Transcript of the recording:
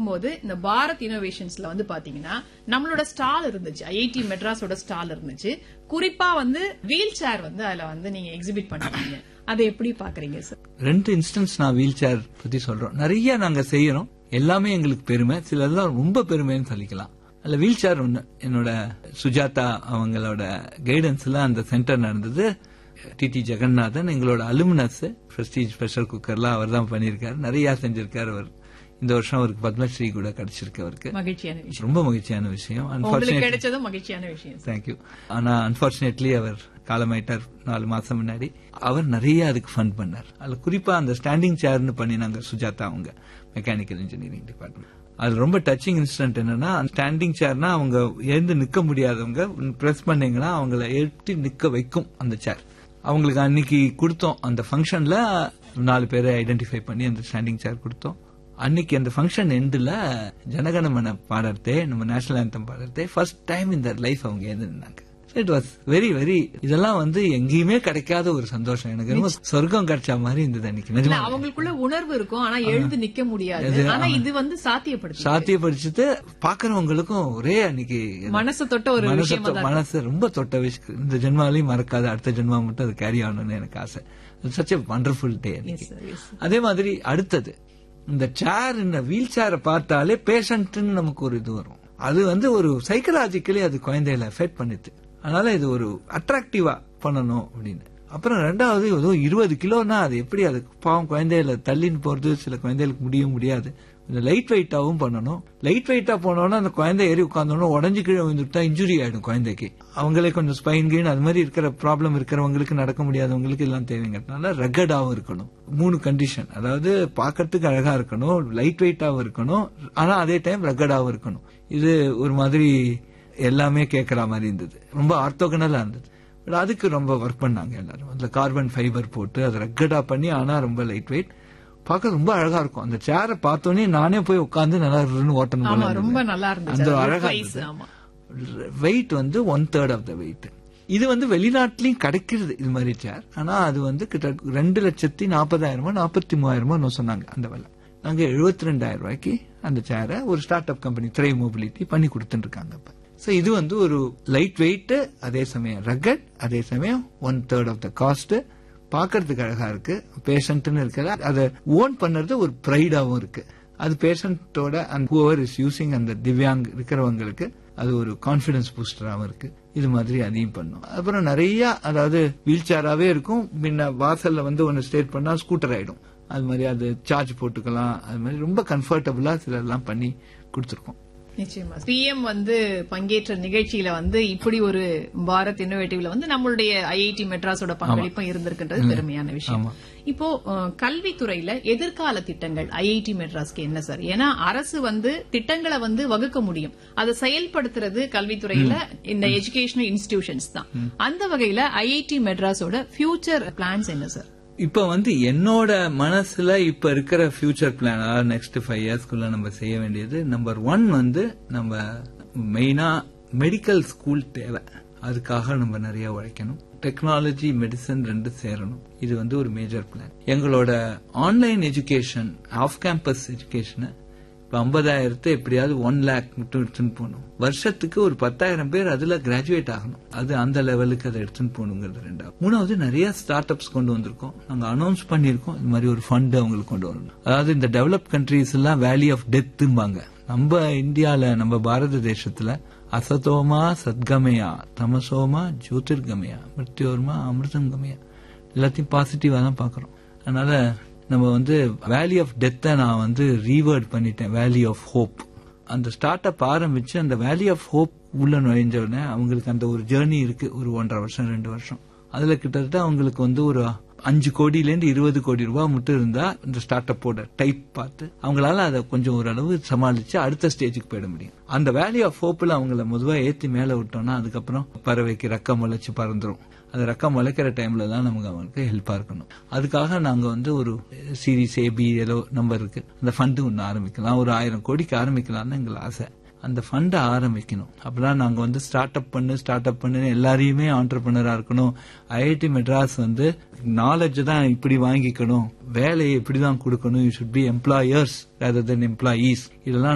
பார்க்கும்போது இந்த பாரத் இனோவேஷன்ஸ்ல வந்து பாத்தீங்கன்னா நம்மளோட ஸ்டால் இருந்துச்சு ஐஐடி மெட்ராஸோட ஸ்டால் இருந்துச்சு குறிப்பா வந்து வீல் சேர் வந்து அதுல வந்து நீங்க எக்ஸிபிட் பண்ணிருக்கீங்க அதை எப்படி பாக்குறீங்க சார் ரெண்டு இன்ஸ்டன்ஸ் நான் வீல் சேர் பத்தி சொல்றோம் நிறைய நாங்க செய்யறோம் எல்லாமே எங்களுக்கு பெருமை சிலதெல்லாம் ரொம்ப பெருமைன்னு சொல்லிக்கலாம் அதுல வீல் சேர் ஒண்ணு என்னோட சுஜாதா அவங்களோட கைடன்ஸ்ல அந்த சென்டர் நடந்தது டிடி ஜெகநாதன் எங்களோட அலுமினஸ் பிரஸ்டீஜ் ப்ரெஷர் குக்கர்லாம் அவர் தான் பண்ணியிருக்காரு நிறைய செஞ்சிருக்காரு அவர் இந்த வருஷம் அவருக்கு பத்மஸ்ரீ கூட கிடைச்சிருக்கு அவருக்கு மகிழ்ச்சியான விஷயம் ரொம்ப மகிழ்ச்சியான விஷயம் உங்களுக்கு அன்பார்ச்சுனேட் கிடைச்சதும் மகிழ்ச்சியான விஷயம் சார் தேங்க்யூ ஆனா அன்பார்ச்சுனேட்லி அவர் காலமாயிட்டார் நாலு மாசம் முன்னாடி அவர் நிறைய அதுக்கு ஃபண்ட் பண்ணார் அதுல குறிப்பா அந்த ஸ்டாண்டிங் சேர்னு பண்ணினாங்க சுஜாதா அவங்க மெக்கானிக்கல் இன்ஜினியரிங் டிபார்ட்மெண்ட் அது ரொம்ப டச்சிங் இன்சிடென்ட் என்னன்னா ஸ்டாண்டிங் சேர்னா அவங்க எழுந்து நிக்க முடியாதவங்க பிரஸ் பண்ணீங்கன்னா அவங்கள எழுப்பி நிக்க வைக்கும் அந்த சேர் அவங்களுக்கு அன்னைக்கு கொடுத்தோம் அந்த ஃபங்க்ஷன்ல நாலு பேரை ஐடென்டிஃபை பண்ணி அந்த ஸ்டாண்டிங் சேர் கொடுத்தோம் அன்னைக்கு அந்த ஃபங்க்ஷன் எண்டில் ஜனகணமன பாடுறதே நம்ம நேஷனல் ஆந்தம் பாடுறதே ஃபர்ஸ்ட் டைம் இந்த லைஃப் அவங்க எழுந்திருந்தாங்க இட் வாஸ் வெரி வெரி இதெல்லாம் வந்து எங்கேயுமே கிடைக்காத ஒரு சந்தோஷம் எனக்கு ரொம்ப சொர்க்கம் கிடைச்ச மாதிரி இருந்தது அன்னைக்கு இல்ல நிஜமா அவங்களுக்குள்ள உணர்வு இருக்கும் ஆனா எழுந்து நிக்க முடியாது ஆனா இது வந்து சாத்தியப்படுது சாத்தியப்படுத்திட்டு பாக்குறவங்களுக்கும் ஒரே அன்னைக்கு மனசு தொட்ட ஒரு மனசு விஷயமா தொ- மனசு ரொம்ப தொட்ட விஷயம் இந்த ஜென்மாலையும் மறக்காத அடுத்த ஜென்மா மட்டும் அது கேரி ஆகணும்னு எனக்கு ஆசை such a wonderful day Yes, sir, yes, sir. அதே மாதிரி அடுத்தது இந்த சேர் இந்த வீல் சேரை பார்த்தாலே பேஷண்ட்னு நமக்கு ஒரு இது வரும் அது வந்து ஒரு சைக்கலாஜிக்கலி அது குழந்தைகளை எஃபெக்ட் பண்ணுது அதனால இது ஒரு அட்ராக்டிவா பண்ணணும் அப்படின்னு அப்புறம் ரெண்டாவது ஏதோ இருபது கிலோனா அது எப்படி அது பாவம் குழந்தைகளை தள்ளின்னு போறது சில குழந்தைகளுக்கு முடியும் முடியாது கொஞ்சம் லைட் வெயிட்டாவும் பண்ணணும் லைட் வெயிட்டா போனோம்னா அந்த குழந்தை ஏறி உட்காந்தோன்னா உடஞ்சு கீழே விழுந்துட்டா இன்ஜுரி ஆயிடும் குழந்தைக்கு அவங்களே கொஞ்சம் ஸ்பைன் கீன் அது மாதிரி இருக்கிற ப்ராப்ளம் இருக்கிறவங்களுக்கு நடக்க முடியாதவங்களுக்கு எல்லாம் தேவைங்கிறதுனால ரகடாவும் இருக்கணும் மூணு கண்டிஷன் அதாவது பார்க்கறதுக்கு அழகா இருக்கணும் லைட் வெயிட்டாவும் இருக்கணும் ஆனா அதே டைம் ரகடாவும் இருக்கணும் இது ஒரு மாதிரி எல்லாமே கேட்கற மாதிரி இருந்தது ரொம்ப ஆர்த்தோகனலா இருந்தது பட் அதுக்கு ரொம்ப ஒர்க் பண்ணாங்க எல்லாரும் அதுல கார்பன் ஃபைபர் போட்டு அதை ரக்கடா பண்ணி ஆனா ரொம்ப லைட் வெயிட் பார்க்க ரொம்ப அழகா இருக்கும் அந்த சேரை பார்த்தோன்னே நானே போய் உட்காந்து நல்லா இருன்னு ஓட்டணும் போல ஆமா இருந்தது. ரொம்ப நல்லா இருந்துச்சு அந்த அது அழகா price, இருந்தது. ஆமா வெயிட் வந்து one third of the weight இது வந்து வெளிநாட்டிலயும் கிடைக்கிறது இது மாதிரி சேர் ஆனா அது வந்து கிட்ட ரெண்டு லட்சத்தி நாற்பதாயிரமா நாற்பத்தி மூவாயிரமா சொன்னாங்க அந்த விலை நாங்க எழுபத்தி ரெண்டாயிரம் ரூபாய்க்கு அந்த சேரை ஒரு ஸ்டார்ட் அப் கம்பெனி த்ரை மொபிலிட்டி பண்ணி கொடுத்துட்டு இருக்காங்க இப்ப சோ இது வந்து ஒரு லைட் வெயிட் அதே சமயம் ரகட் அதே சமயம் one third of the cost பாக்குறதுக்கு அழகா இருக்கு பேஷண்ட்னு இருக்கிற அதை ஓன் பண்ணுறது ஒரு ப்ரைடாவும் இருக்கு அது பேஷண்டோட அண்ட் ஹூவர் இஸ் யூசிங் அந்த திவ்யாங் இருக்கிறவங்களுக்கு அது ஒரு கான்பிடன்ஸ் பூஸ்டராகவும் இருக்கு இது மாதிரி அதையும் பண்ணும் அப்புறம் நிறைய அதாவது வீல் சேராவே இருக்கும் முன்ன வாசல்ல வந்து ஒன்னு ஸ்டேட் பண்ணா ஸ்கூட்டர் ஆயிடும் அது மாதிரி அது சார்ஜ் போட்டுக்கலாம் அது மாதிரி ரொம்ப கம்ஃபர்டபுளா சிலர்லாம் பண்ணி கொடுத்துருக்கோம் நிச்சயமா பிஎம் வந்து பங்கேற்ற நிகழ்ச்சியில வந்து இப்படி ஒரு பாரத் இன்னோவேட்டிவ்ல வந்து நம்மளுடைய ஐஐடி மெட்ராஸோட பங்களிப்பும் இருந்திருக்கின்றது பெருமையான விஷயம் ஆமா. இப்போ அஹ், கல்வித்துறையில எதிர்கால திட்டங்கள் ஐஐடி மெட்ராஸ்க்கு என்ன சார் ஏன்னா அரசு வந்து திட்டங்களை வந்து வகுக்க முடியும் அதை செயல்படுத்துறது கல்வித்துறையில இந்த எஜுகேஷனல் இன்ஸ்டிடியூஷன்ஸ் தான் அந்த வகையில ஐஐடி மெட்ராஸோட ஃபியூச்சர் பிளான்ஸ் என்ன சார் இப்ப வந்து என்னோட மனசுல இப்ப இருக்கிற ஃபியூச்சர் பிளான் அதாவது நெக்ஸ்ட் ஃபைவ் இயர்ஸ்க்குள்ள நம்ம செய்ய வேண்டியது நம்பர் ஒன் வந்து நம்ம மெயினா மெடிக்கல் ஸ்கூல் தேவை அதுக்காக நம்ம நிறைய உழைக்கணும் டெக்னாலஜி மெடிசன் ரெண்டு சேரணும் இது வந்து ஒரு மேஜர் பிளான் எங்களோட ஆன்லைன் எஜுகேஷன் ஆஃப் கேம்பஸ் எஜுகேஷனை இப்ப ஐம்பதாயிரத்தை எப்படியாவது ஒன் லேக் மட்டும் எடுத்துன்னு போகணும் வருஷத்துக்கு ஒரு பத்தாயிரம் பேர் அதுல கிராஜுவேட் ஆகணும் அது அந்த லெவலுக்கு அதை எடுத்துன்னு போகணுங்கிறது ரெண்டாவது மூணாவது நிறைய ஸ்டார்ட் அப்ஸ் கொண்டு வந்திருக்கோம் நாங்க அனௌன்ஸ் பண்ணியிருக்கோம் இது மாதிரி ஒரு ஃபண்ட் அவங்களுக்கு கொண்டு வரணும் அதாவது இந்த டெவலப் கண்ட்ரீஸ் எல்லாம் வேலி ஆஃப் டெத்தும்பாங்க நம்ம இந்தியால நம்ம பாரத தேசத்துல அசதோமா சத்கமயா தமசோமா ஜோதிர்கமயா மிருத்யோர்மா அமிர்தம் கமயா எல்லாத்தையும் பாசிட்டிவா தான் பாக்குறோம் அதனால நம்ம வந்து வேலி ஆஃப் டெத்தை நான் வந்து ரீவேர்ட் பண்ணிட்டேன் வேலி ஆஃப் ஹோப் அந்த ஸ்டார்ட் அப் ஆரம்பிச்சு அந்த வேலி ஆஃப் ஹோப் உள்ள நுழைஞ்ச உடனே அவங்களுக்கு அந்த ஒரு ஜேர்னி இருக்கு ஒரு ஒன்றரை வருஷம் ரெண்டு வருஷம் அதுல கிட்டத்தட்ட அவங்களுக்கு வந்து ஒரு அஞ்சு கோடியில இருந்து இருபது கோடி ரூபாய் மட்டும் இருந்தா இந்த ஸ்டார்ட் அப்போட டைப் பார்த்து அவங்களால அதை கொஞ்சம் ஓரளவு சமாளிச்சு அடுத்த ஸ்டேஜுக்கு போயிட முடியும் அந்த வேல்யூ ஆஃப் ஹோப்ல அவங்கள பொதுவா ஏத்தி மேல விட்டோம்னா அதுக்கப்புறம் பறவைக்கு ரெக்கம் முளைச்சு பறந்துரும் அது ரெக்கம் முளைக்கிற டைம்ல தான் நமக்கு அவங்களுக்கு ஹெல்ப்பா இருக்கணும் அதுக்காக நாங்க வந்து ஒரு சீரிஸ் ஏபி ஏதோ நம்பர் இருக்கு அந்த ஃபண்டு ஒன்று ஆரம்பிக்கலாம் ஒரு ஆயிரம் கோடிக்கு ஆரம்பிக்கலாம்னு எங்களுக்கு ஆசை அந்த ஃபண்டை ஆரம்பிக்கணும் அப்பதான் நாங்க வந்து ஸ்டார்ட் அப் பண்ணு ஸ்டார்ட் அப் பண்ணு எல்லாரையுமே ஆண்டர்பனரா இருக்கணும் ஐஐடி மெட்ராஸ் வந்து நாலேஜ் தான் இப்படி வாங்கிக்கணும் வேலையை இப்படி தான் கொடுக்கணும் you should be employers rather then employees இதெல்லாம்